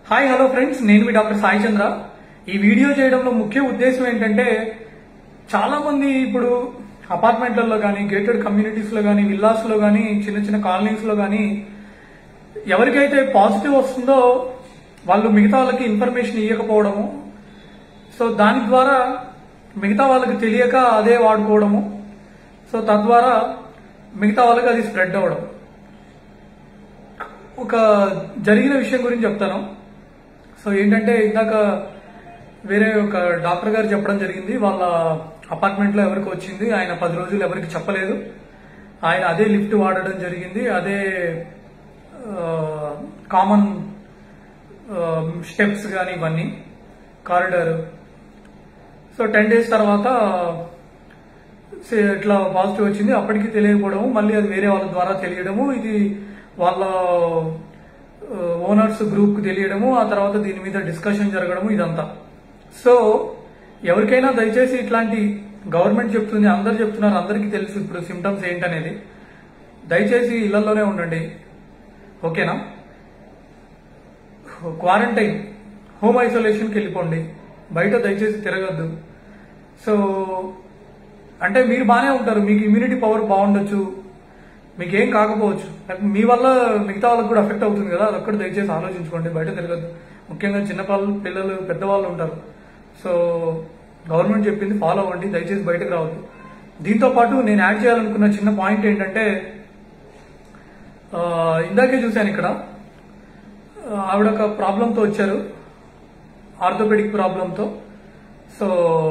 hi hello friends నేను మీ doctor Sai చంద్ర ఈ video చేయడంలో ముఖ్య ఉద్దేశం ఏంటంటే చాలా మంది ఇప్పుడు అపార్ట్మెంట్లలో కానీ గేటెడ్ కమ్యూనిటీస్ లో కానీ విల్లాస్ లో కానీ చిన్న చిన్న కాలనీస్ లో కానీ ఎవరికైతే పాజిటివ్ వస్తుందో వాళ్ళు మిగతా వాళ్ళకి ఇన్ఫర్మేషన్ ఇవ్వకపోవడము సో దాని ద్వారా మిగతా వాళ్ళకి తెలియక అదే వాడుకోవడము సో తద్వారా మిగతా వాళ్ళకి అది స్ప్రెడ్ అవ్వడం ఒక జరిగిన విషయం గురించి చెప్తాను సో ఏంటంటే ఇందాక వేరే ఒక డాక్టర్ గారు చెప్పడం జరిగింది వాళ్ళ అపార్ట్మెంట్ లో ఎవరికి వచ్చింది ఆయన పది రోజులు ఎవరికి చెప్పలేదు ఆయన అదే లిఫ్ట్ వాడడం జరిగింది అదే కామన్ స్టెప్స్ కానీ ఇవన్నీ కారిడార్ సో టెన్ డేస్ తర్వాత సే- ఇట్లా పాజిటివ్ వచ్చింది అప్పటికి తెలియకపోవడము మళ్ళీ అది వేరే వాళ్ళ ద్వారా తెలియడము ఇది వాళ్ళ ఓనర్స్ గ్రూప్ కు తెలియడము ఆ తర్వాత దీని మీద డిస్కషన్ జరగడము ఇదంతా సో ఎవరికైనా దయచేసి ఇట్లాంటి గవర్నమెంట్ చెప్తుంది అందరు చెప్తున్నారు అందరికీ తెలుసు ఇప్పుడు సిమ్టమ్స్ ఏంటనేది దయచేసి ఇళ్లలోనే ఉండండి ఓకేనా క్వారంటైన్ హోమ్ ఐసోలేషన్కి వెళ్ళిపోండి బయట దయచేసి తిరగద్దు సో అంటే మీరు బాగానే ఉంటారు మీకు ఇమ్యూనిటీ పవర్ బాగుండొచ్చు మీకు ఏం కాకపోవచ్చు కానీ మీ వల్ల మిగతా వాళ్ళకి కూడా ఎఫెక్ట్ అవుతుంది కదా అదొక్కటి దయచేసి ఆలోచించుకోండి బయట తిరగద్దు ముఖ్యంగా చిన్న పిల్లలు పిల్లలు పెద్దవాళ్ళు ఉంటారు సో గవర్నమెంట్ చెప్పింది ఫాలో అవ్వండి దయచేసి బయటకు రావద్దు దీంతో పాటు నేను యాడ్ చేయాలనుకున్న చిన్న పాయింట్ ఏంటంటే ఆ, ఇందాకే చూశాను ఇక్కడ ఆ, ఆవిడ ఒక ప్రాబ్లంతో వచ్చారు ఆర్థోపెడిక్ ప్రాబ్లంతో సో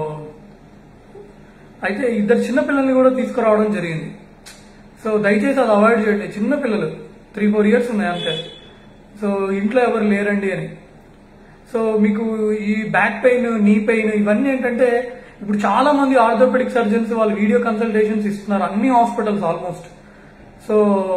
అయితే ఇద్దరు చిన్న పిల్లల్ని కూడా తీసుకురావడం జరిగింది సో దయచేసి అది అవాయిడ్ చేయండి చిన్న పిల్లలు త్రీ ఫోర్ ఇయర్స్ ఉన్నాయి అంతే సో ఇంట్లో ఎవరు లేరండి అని సో మీకు ఈ బ్యాక్ పెయిన్ నీ పెయిన్ ఇవన్నీ ఏంటంటే ఇప్పుడు చాలా మంది ఆర్థోపెడిక్ సర్జన్స్ వాళ్ళు వీడియో కన్సల్టేషన్స్ ఇస్తున్నారు అన్ని హాస్పిటల్స్ ఆల్మోస్ట్ సో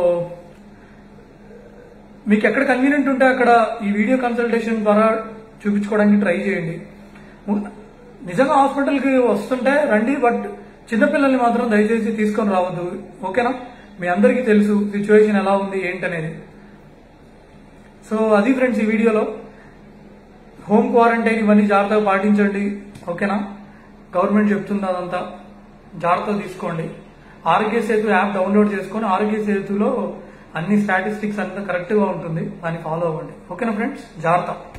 మీకు ఎక్కడ కన్వీనియంట్ ఉంటే అక్కడ ఈ వీడియో కన్సల్టేషన్ ద్వారా చూపించుకోవడానికి ట్రై చేయండి ము- నిజంగా హాస్పిటల్కి వస్తుంటే రండి బట్ చిన్నపిల్లల్ని మాత్రం దయచేసి తీసుకొని రావద్దు ఓకేనా మీ అందరికీ తెలుసు సిచ్యువేషన్ ఎలా ఉంది ఏంటనేది సో అది ఫ్రెండ్స్ ఈ వీడియోలో హోమ్ క్వారంటైన్ ఇవన్నీ జాగ్రత్తగా పాటించండి ఓకేనా గవర్నమెంట్ చెప్తుంది అదంతా జాగ్రత్త తీసుకోండి ఆరోగ్య సేతు యాప్ డౌన్లోడ్ చేసుకొని ఆరోగ్య సేతులో అన్ని స్టాటిస్టిక్స్ అంతా కరెక్ట్ గా ఉంటుంది దాన్ని ఫాలో అవ్వండి ఓకేనా ఫ్రెండ్స్ జాగ్రత్త